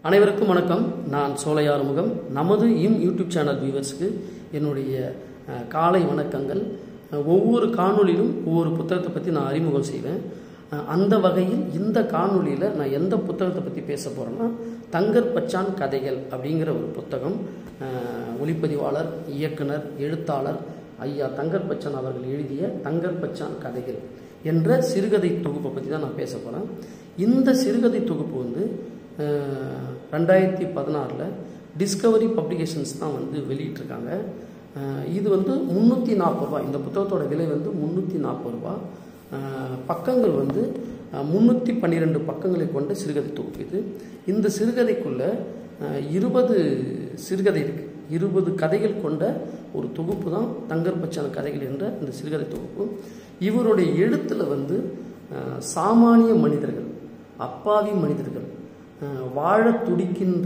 அனைவருக்கும் வணக்கம் நான் சோலையாறுமுகம் நமது இம் யூடியூப் சேனல் வியூவர்ஸ்க்கு என்னுடைய அஹ், காலை வணக்கங்கள் அஹ், ஒவ்வொரு காணொளியிலும் ஒவ்வொரு புத்தகத்தை பற்றி நான் அறிமுகம் செய்வேன் அஹ், அந்த வகையில் இந்த காணொளியில் நான் எந்த புத்தகத்தை பற்றி பேச போகிறேன்னா தங்கர் பச்சான் கதைகள் அப்படிங்கிற ஒரு புத்தகம் அஹ், ஒளிப்பதிவாளர் இயக்குனர் எழுத்தாளர் ஐயா தங்கர் பச்சான் அவர்கள் எழுதிய தங்கர் பச்சான் கதைகள் என்ற சிறுகதை தொகுப்பை பற்றி தான் நான் பேச போகிறேன் இந்த சிறுகதை தொகுப்பு வந்து அஹ், ரெண்டாயிரத்தி பதினாறில் டிஸ்கவரி பப்ளிகேஷன்ஸ் தான் வந்து வெளியிட்டிருக்காங்க அஹ், இது வந்து முந்நூற்றி நாற்பது ரூபா இந்த புத்தகத்தோட விலை வந்து முந்நூற்றி நாற்பது ரூபா அஹ், பக்கங்கள் வந்து முந்நூற்றி பன்னிரெண்டு பக்கங்களை கொண்ட சிறுகதை தொகுப்பு இது இந்த சிறுகதைக்குள்ள இருபது சிறுகதை இருக்கு இருபது கதைகள் கொண்ட ஒரு தொகுப்பு தான் தங்கர் பச்சான கதைகள் என்ற இந்த சிறுகதை தொகுப்பு இவருடைய எழுத்தில் வந்து அஹ், சாமானிய மனிதர்கள் அப்பாவி மனிதர்கள் அஹ், வாழத் துடிக்கின்ற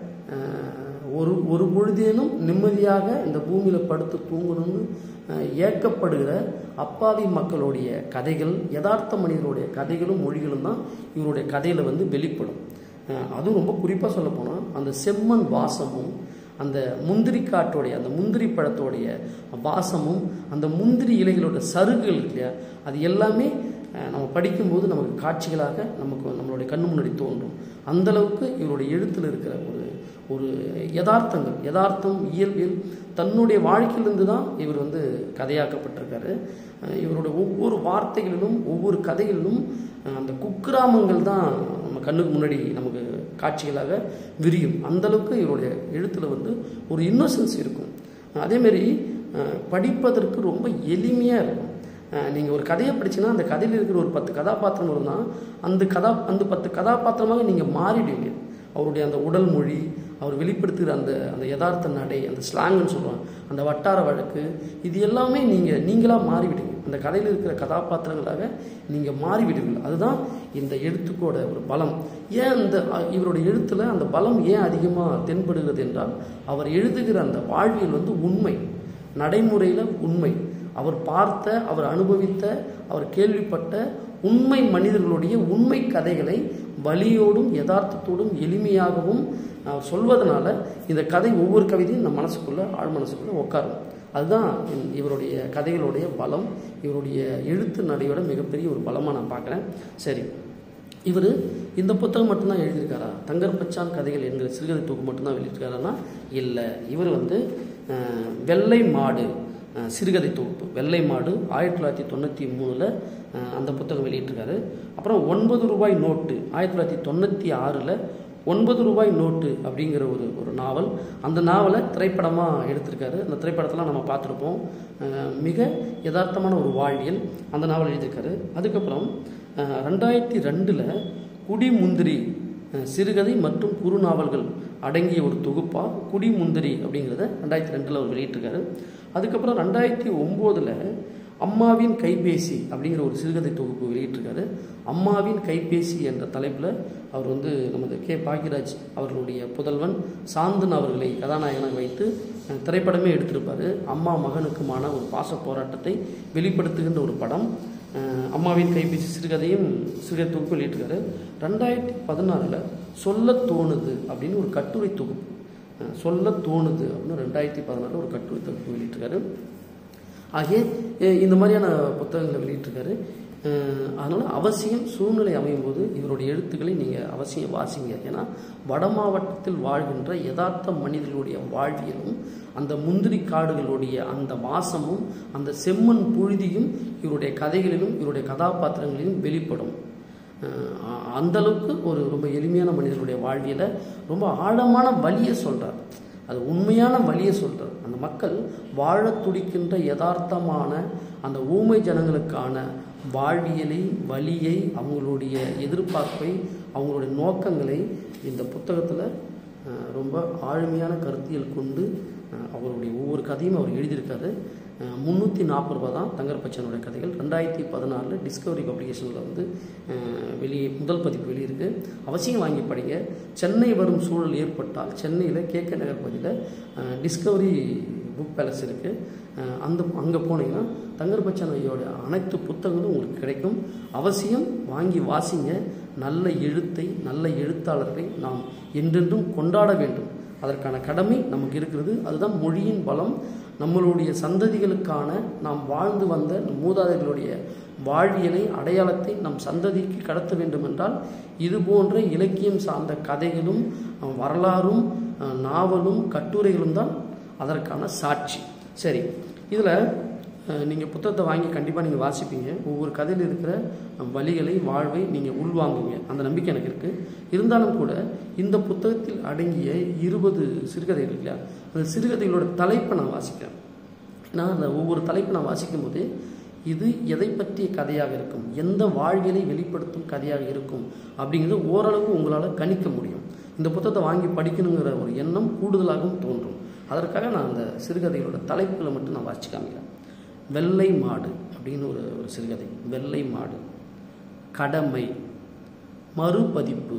அஹ், ஒரு ஒரு பொழுதேனும் நிம்மதியாக இந்த பூமியில் படுத்து தூங்கணும்னு அஹ், ஏக்கப்படுகிற அப்பாவி மக்களுடைய கதைகள் யதார்த்த மனிதருடைய கதைகளும் மொழிகளும் தான் இவருடைய கதையில் வந்து வெளிப்படும் அஹ், அதுவும் ரொம்ப குறிப்பாக சொல்ல போனால் அந்த செம்மண் வாசமும் அந்த முந்திரி காட்டோடைய அந்த முந்திரி பழத்தோடைய வாசமும் அந்த முந்திரி இலைகளோட சருகுகள் இருக்கு இல்லையா அது எல்லாமே அஹ், நம்ம படிக்கும்போது நமக்கு காட்சிகளாக நமக்கு நம்மளுடைய கண்ணு முன்னாடி தோன்றும் அந்த அளவுக்கு இவருடைய எழுத்தில் இருக்கிற ஒரு ஒரு யதார்த்தங்கள் யதார்த்தம் இயல்பியல் தன்னுடைய வாழ்க்கையிலிருந்து தான் இவர் வந்து கதையாக்கப்பட்டிருக்காரு அஹ், இவருடைய ஒவ்வொரு வார்த்தைகளிலும் ஒவ்வொரு கதைகளிலும் அஹ், அந்த குக்கிராமங்கள் தான் நம்ம கண்ணுக்கு முன்னாடி நமக்கு காட்சிகளாக விரியும் அந்த அளவுக்கு இவருடைய எழுத்தில் வந்து ஒரு இன்னோசன்ஸ் இருக்கும் அதேமாரி அஹ், படிப்பதற்கு ரொம்ப எளிமையாக இருக்கும் நீங்கள் ஒரு கதையை படிச்சீங்கன்னா அந்த கதையில் இருக்கிற ஒரு பத்து கதாபாத்திரம் இருந்தால் அந்த கதா அந்த பத்து கதாபாத்திரமாக நீங்கள் மாறிடுவீங்க அவருடைய அந்த உடல் மொழி அவர் வெளிப்படுத்துகிற அந்த அந்த யதார்த்த நடை அந்த ஸ்லாங்குன்னு சொல்லுவாங்க அந்த வட்டார வழக்கு இது எல்லாமே நீங்கள் நீங்களாக மாறிவிடுவீங்க அந்த கதையில் இருக்கிற கதாபாத்திரங்களாக நீங்கள் மாறிவிடுவீர்கள் அதுதான் இந்த எழுத்துக்கோட ஒரு பலம் ஏன் இந்த அ- இவருடைய எழுத்தில் அந்த பலம் ஏன் அதிகமாக தென்படுகிறது என்றால் அவர் எழுதுகிற அந்த வாழ்வியல் வந்து உண்மை நடைமுறையில் உண்மை அவர் பார்த்த அவர் அனுபவித்த அவர் கேள்விப்பட்ட உண்மை மனிதர்களுடைய உண்மை கதைகளை வலியோடும் யதார்த்தத்தோடும் எளிமையாகவும் அவர் சொல்வதனால இந்த கதை ஒவ்வொரு கவிதையும் நம்ம மனசுக்குள்ள ஆழ் மனசுக்குள்ள உட்காரும் அதுதான் இந்த- இவருடைய கதைகளுடைய பலம் இவருடைய எழுத்து நடையோட மிகப்பெரிய ஒரு பலமாக நான் பார்க்குறேன் சரி இவர் இந்த புத்தகம் மட்டும்தான் எழுதியிருக்காரா தங்கர் பச்சான் கதைகள் என்கிற சிறுகதை தொகுப்பு மட்டும்தான் வெளியிட்டிருக்காருன்னா இல்லை இவர் வந்து அஹ், வெள்ளை மாடு அஹ், சிறுகதை தொகுப்பு வெள்ளை மாடு ஆயிரத்தி தொள்ளாயிரத்தி தொண்ணூற்றி மூணில் அந்த புத்தகம் வெளியிட்டிருக்காரு அப்புறம் ஒன்பது ரூபாய் நோட்டு ஆயிரத்தி தொள்ளாயிரத்தி தொண்ணூற்றி ஆறில் ஒன்பது ரூபாய் நோட்டு அப்படிங்கிற ஒரு ஒரு நாவல் அந்த நாவலை திரைப்படமாக எடுத்திருக்காரு அந்த திரைப்படத்தெல்லாம் நம்ம பார்த்துருப்போம் அஹ், மிக யதார்த்தமான ஒரு வாழ்வியல் அந்த நாவல் எழுதியிருக்காரு அதுக்கப்புறம் அஹ், ரெண்டாயிரத்தி ரெண்டில் குடிமுந்திரி அஹ், சிறுகதை மற்றும் குறுநாவல்கள் அடங்கிய ஒரு தொகுப்பாக குடிமுந்திரி அப்படிங்கிறத ரெண்டாயிரத்தி ரெண்டில் அவர் வெளியிட்டிருக்காரு அதுக்கப்புறம் ரெண்டாயிரத்தி ஒம்போதில் அம்மாவின் கைபேசி அப்படிங்கிற ஒரு சிறுகதை தொகுப்பு வெளியிட்டிருக்காரு அம்மாவின் கைபேசி என்ற தலைப்பில் அவர் வந்து நமது கே பாக்யராஜ் அவர்களுடைய புதல்வன் சாந்தன் அவர்களை கதாநாயகனாக வைத்து அஹ், திரைப்படமே எடுத்திருப்பார் அம்மா மகனுக்குமான ஒரு பாச போராட்டத்தை வெளிப்படுத்துகின்ற ஒரு படம் அஹ், அம்மாவின் கைபேசி சிறுகதையும் சிறுகதை தொகுப்பு வெளியிட்டிருக்காரு ரெண்டாயிரத்தி பதினாறில் சொல்ல தோணுது அப்படின்னு ஒரு கட்டுரை தொகுப்பு அஹ், சொல்ல தோணுது அப்படின்னு ரெண்டாயிரத்தி பதினாறில் ஒரு கட்டுரை தொகுப்பு வெளியிட்டிருக்காரு ஆகிய அஹ், இந்த மாதிரியான புத்தகங்களை வெளியிட்டிருக்காரு அஹ், அதனால அவசியம் சூழ்நிலை அமையும் போது இவருடைய எழுத்துக்களை நீங்கள் அவசியம் வாசிங்க ஏன்னா வட மாவட்டத்தில் வாழ்கின்ற யதார்த்த மனிதர்களுடைய வாழ்வியலும் அந்த முந்திரி காடுகளுடைய அந்த வாசமும் அந்த செம்மண் புழுதியும் இவருடைய கதைகளிலும் இவருடைய கதாபாத்திரங்களிலும் வெளிப்படும் அஹ் அந்த அளவுக்கு ஒரு ரொம்ப எளிமையான மனிதனுடைய வாழ்வியலை ரொம்ப ஆழமான வழியை சொல்றார் அது உண்மையான வழியை சொல்றார் அந்த மக்கள் வாழத் துடிக்கின்ற யதார்த்தமான அந்த ஊமை ஜனங்களுக்கான வாழ்வியலை வழியை அவங்களுடைய எதிர்பார்ப்பை அவங்களுடைய நோக்கங்களை இந்த புத்தகத்தில் ரொம்ப ஆழமையான கருத்தியல் கொண்டு அஹ், அவருடைய ஒவ்வொரு கதையும் அவர் எழுதியிருக்காரு முந்நூற்றி நாற்பது ரூபா தான் தங்கர் பச்சனுடைய கதைகள் ரெண்டாயிரத்தி பதினாலில் டிஸ்கவரி பப்ளிகேஷனில் வந்து அஹ், வெளியே முதல் பதிப்பு வெளியிருக்கு அவசியம் வாங்கி படிங்க சென்னை வரும் சூழல் ஏற்பட்டால் சென்னையில் கே கே நகர் பகுதியில் அஹ், டிஸ்கவரி புக் பேலஸ் இருக்குது அந்த அங்கே போனீங்கன்னா தங்கர் பச்சன் ஐயோட அனைத்து புத்தகங்களும் உங்களுக்கு கிடைக்கும் அவசியம் வாங்கி வாசிங்க நல்ல எழுத்தை நல்ல எழுத்தாளர்களை நாம் என்றென்றும் கொண்டாட வேண்டும் அதற்கான கடமை நமக்கு இருக்கிறது அதுதான் மொழியின் பலம் நம்மளுடைய சந்ததிகளுக்கான நாம் வாழ்ந்து வந்த மூதாதைகளுடைய வாழ்வியலை அடையாளத்தை நம் சந்ததிக்கு கடத்த வேண்டும் என்றால் இது போன்ற இலக்கியம் சார்ந்த கதைகளும் அஹ், வரலாறும் அஹ், நாவலும் கட்டுரைகளும் தான் அதற்கான சாட்சி சரி இதில் நீங்கள் புத்தகத்தை வாங்கி கண்டிப்பாக நீங்கள் வாசிப்பீங்க ஒவ்வொரு கதையில் இருக்கிற அஹ், வழிகளை வாழ்வை நீங்கள் உள்வாங்குவீங்க அந்த நம்பிக்கை எனக்கு இருக்குது இருந்தாலும் கூட இந்த புத்தகத்தில் அடங்கிய இருபது சிறுகதைகள் இருக்கு இல்லையா அந்த சிறுகதைகளோட தலைப்பை நான் வாசிக்கிறேன் நான் அந்த ஒவ்வொரு தலைப்பை நான் வாசிக்கும் போது இது எதை பற்றிய கதையாக இருக்கும் எந்த வாழ்வியலை வெளிப்படுத்தும் கதையாக இருக்கும் அப்படிங்கிறது ஓரளவு உங்களால் கணிக்க முடியும் இந்த புத்தகத்தை வாங்கி படிக்கணுங்கிற ஒரு எண்ணம் கூடுதலாகவும் தோன்றும் அதற்காக நான் அந்த சிறுகதைகளோட தலைப்புகளை மட்டும் நான் வாசிச்சு காமிக்கிறேன் வெள்ளை மாடு அப்படின்னு ஒரு ஒரு சிறுகதை வெள்ளை மாடு கடமை மறுபதிப்பு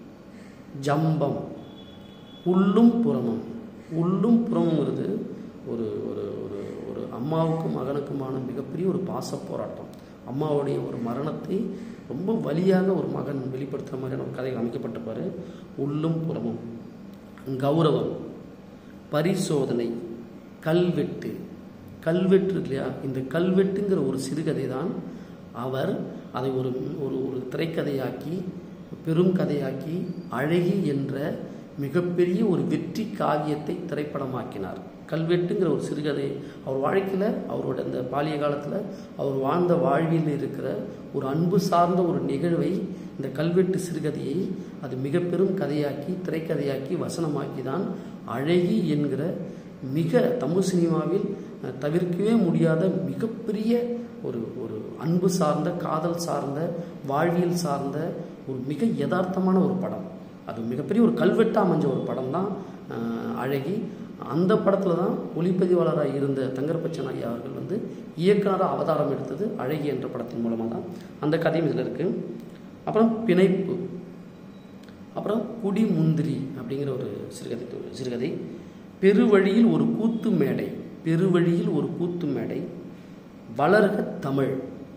ஜம்பம் உள்ளும் புறமும் உள்ளும் புறமுங்கிறது ஒரு ஒரு ஒரு ஒரு அம்மாவுக்கும் மகனுக்குமான மிகப்பெரிய ஒரு பாச போராட்டம் அம்மாவுடைய ஒரு மரணத்தை ரொம்ப வலியாக ஒரு மகன் வெளிப்படுத்துகிற மாதிரியான ஒரு கதைகள் அமைக்கப்பட்டிருப்பாரு உள்ளும் புறமும் கௌரவம் பரிசோதனை கல்வெட்டு கல்வெட்டு இருக்கு இல்லையா இந்த கல்வெட்டுங்கிற ஒரு சிறுகதை தான் அவர் அதை ஒரு ஒரு ஒரு திரைக்கதையாக்கி பெரும் கதையாக்கி அழகி என்ற மிகப்பெரிய ஒரு வெற்றி காவியத்தை திரைப்படமாக்கினார் கல்வெட்டுங்கிற ஒரு சிறுகதை அவர் வாழ்க்கையில் அவரோட அந்த பாலிய காலத்தில் அவர் வாழ்ந்த வாழ்வில் இருக்கிற ஒரு அன்பு சார்ந்த ஒரு நிகழ்வை இந்த கல்வெட்டு சிறுகதையை அது மிக பெரும் கதையாக்கி திரைக்கதையாக்கி வசனமாக்கி தான் அழகி என்கிற மிக தமிழ் சினிமாவில் அஹ், தவிர்க்கவே முடியாத மிகப்பெரிய ஒரு ஒரு அன்பு சார்ந்த காதல் சார்ந்த வாழ்வியல் சார்ந்த ஒரு மிக யதார்த்தமான ஒரு படம் அது மிகப்பெரிய ஒரு கல்வெட்டாக அமைஞ்ச ஒரு படம் தான் அஹ், அழகி அந்த படத்தில் தான் ஒளிப்பதிவாளராக இருந்த தங்கர்பச்சன் ஐயா அவர்கள் வந்து இயக்குனராக அவதாரம் எடுத்தது அழகி என்ற படத்தின் மூலமாக தான் அந்த கதையும் இதில் இருக்குது அப்புறம் பிணைப்பு அப்புறம் குடி முந்திரி அப்படிங்கிற ஒரு சிறுகதை சிறுகதை பெருவழியில் ஒரு கூத்து மேடை பெருவழியில் ஒரு கூத்து மேடை வளர்க தமிழ்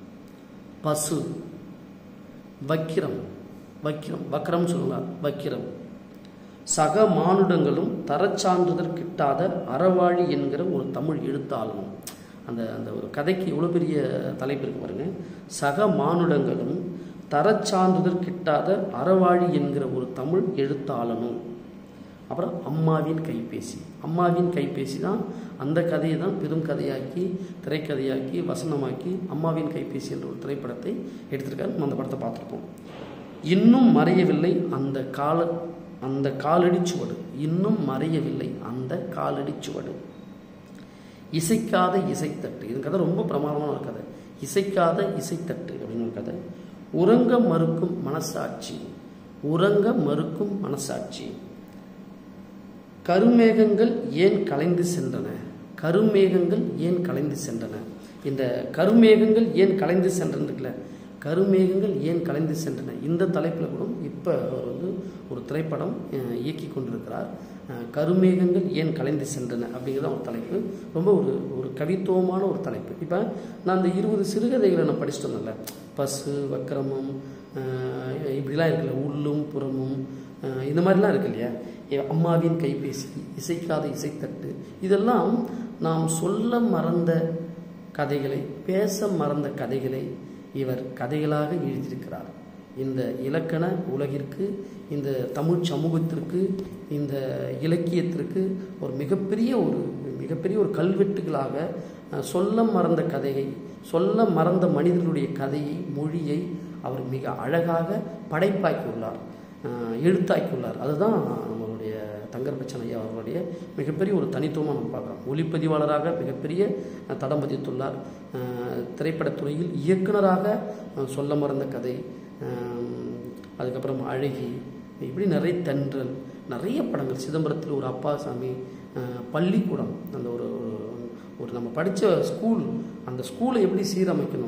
பசு வக்கிரம் வக்கிரம் வக்கரம் சொல்லுவார் வக்கிரம் சக மானுடங்களும் தரச்சான்றிதழ் கிட்டாத அறவாழி என்கிற ஒரு தமிழ் எழுத்தாளனும் அந்த அந்த ஒரு கதைக்கு எவ்வளோ பெரிய தலைப்பு இருக்கு பாருங்க சக மானுடங்களும் தரச்சான்றிதழ் கிட்டாத அறவாழி என்கிற ஒரு தமிழ் எழுத்தாளனும் அப்புறம் அம்மாவின் கைபேசி அம்மாவின் கைபேசி தான் அந்த கதையை தான் பெரும் கதையாக்கி திரைக்கதையாக்கி வசனமாக்கி அம்மாவின் கைபேசி என்ற ஒரு திரைப்படத்தை எடுத்திருக்காரு நம்ம அந்த படத்தை பார்த்துருப்போம் இன்னும் மறையவில்லை அந்த கால அந்த காலடி சுவடு இன்னும் மறையவில்லை அந்த காலடி சுவடு இசைக்காத இசைத்தட்டு இது கதை ரொம்ப பிரமாதமான ஒரு கதை இசைக்காத இசைத்தட்டு அப்படின்னு ஒரு கதை உறங்க மறுக்கும் மனசாட்சி உறங்க மறுக்கும் மனசாட்சி கருமேகங்கள் ஏன் கலைந்து சென்றன கருமேகங்கள் ஏன் கலைந்து சென்றன இந்த கருமேகங்கள் ஏன் கலைந்து சென்றன இருக்குல்ல கருமேகங்கள் ஏன் கலைந்து சென்றன இந்த தலைப்பில் கூட இப்போ அவர் வந்து ஒரு திரைப்படம் அஹ், இயக்கி கொண்டிருக்கிறார் அஹ், கருமேகங்கள் ஏன் கலைந்து சென்றன அப்படிங்கிறத ஒரு தலைப்பு ரொம்ப ஒரு ஒரு கவித்துவமான ஒரு தலைப்பு இப்போ நான் அந்த இருபது சிறுகதைகளை நான் படிச்சுட்டு வந்தேன்ல பசு வக்கிரமம் அஹ், இப்படிலாம் இருக்குல்ல உள்ளும் புறமும் அஹ், இந்த மாதிரிலாம் இருக்கு இல்லையா எ- அம்மாவின் கைபேசி இசைக்காத இசைத்தட்டு இதெல்லாம் நாம் சொல்ல மறந்த கதைகளை பேச மறந்த கதைகளை இவர் கதைகளாக எழுதியிருக்கிறார் இந்த இலக்கண உலகிற்கு இந்த தமிழ் சமூகத்திற்கு இந்த இலக்கியத்திற்கு ஒரு மிகப்பெரிய ஒரு மிகப்பெரிய ஒரு கல்வெட்டுகளாக அஹ், சொல்ல மறந்த கதையை சொல்ல மறந்த மனிதர்களுடைய கதையை மொழியை அவர் மிக அழகாக படைப்பாக்கியுள்ளார் அஹ், எழுத்தாக்கியுள்ளார் அதுதான் நம்மளுடைய தங்கர் பச்சன் ஐயா அவர்களுடைய மிகப்பெரிய ஒரு தனித்துவமாக நம்ம பார்க்குறோம் ஒளிப்பதிவாளராக மிகப்பெரிய அஹ், தடம் பதித்துள்ளார் அஹ், திரைப்படத்துறையில் இயக்குனராக அஹ், சொல்ல மறந்த கதை அஹ், அதுக்கப்புறம் அழகி இப்படி நிறைய தென்றல் நிறைய படங்கள் சிதம்பரத்தில் ஒரு அப்பாசாமி அஹ், பள்ளிக்கூடம் அந்த ஒரு ஒரு- ஒரு நம்ம படித்த ஸ்கூல் அந்த ஸ்கூலை எப்படி சீரமைக்கணும்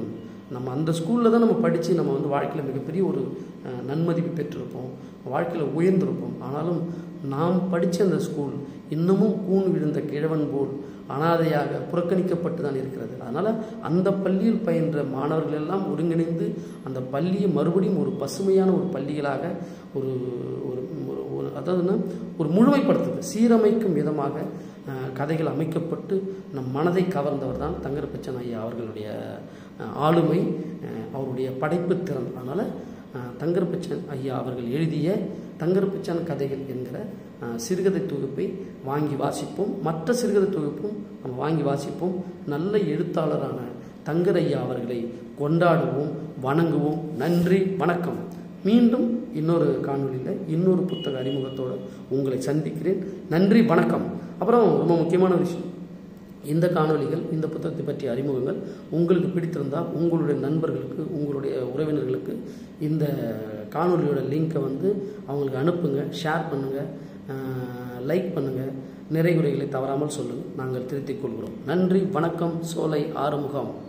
நம்ம அந்த ஸ்கூலில் தான் நம்ம படித்து நம்ம வந்து வாழ்க்கையில் மிகப்பெரிய ஒரு அஹ், நன்மதிப்பு பெற்றிருப்போம் வாழ்க்கையில் உயர்ந்திருப்போம் ஆனாலும் நாம் படித்த அந்த ஸ்கூல் இன்னமும் கூன் விழுந்த கிழவன் போல் அனாதையாக புறக்கணிக்கப்பட்டு தான் இருக்கிறது அதனால் அந்த பள்ளியில் பயின்ற மாணவர்கள் எல்லாம் ஒருங்கிணைந்து அந்த பள்ளியை மறுபடியும் ஒரு பசுமையான ஒரு பள்ளிகளாக ஒரு ஒரு ஒரு- ஒரு அதாவதுன்னா ஒரு முழுமைப்படுத்துது சீரமைக்கும் விதமாக அஹ், கதைகள் அமைக்கப்பட்டு நம் மனதை கவர்ந்தவர் தான் தங்கர்பச்சன் ஐயா அவர்களுடைய அஹ், ஆளுமை அஹ், அவருடைய படைப்பு திறன் அதனால் தங்கர்பச்சன் ஐயா அவர்கள் எழுதிய தங்கர்பச்சன் கதைகள் என்கிற அஹ், சிறுகதை தொகுப்பை வாங்கி வாசிப்போம் மற்ற சிறுகதை தொகுப்பும் நம்ம வாங்கி வாசிப்போம் நல்ல எழுத்தாளரான தங்கர் ஐயா அவர்களை கொண்டாடுவோம் வணங்குவோம் நன்றி வணக்கம் மீண்டும் இன்னொரு காணொளியில் இன்னொரு புத்தக அறிமுகத்தோடு உங்களை சந்திக்கிறேன் நன்றி வணக்கம் அப்புறம் ரொம்ப முக்கியமான விஷயம் இந்த காணொளிகள் இந்த புத்தகத்தை பற்றிய அறிமுகங்கள் உங்களுக்கு பிடித்திருந்தால் உங்களுடைய நண்பர்களுக்கு உங்களுடைய உறவினர்களுக்கு இந்த காணொளியோட லிங்கை வந்து அவங்களுக்கு அனுப்புங்க ஷேர் பண்ணுங்கள் லைக் பண்ணுங்கள் நிறைகுறைகளை தவறாமல் சொல்லுங்கள் நாங்கள் திருத்திக் கொள்கிறோம் நன்றி வணக்கம் சோலை ஆறுமுகம்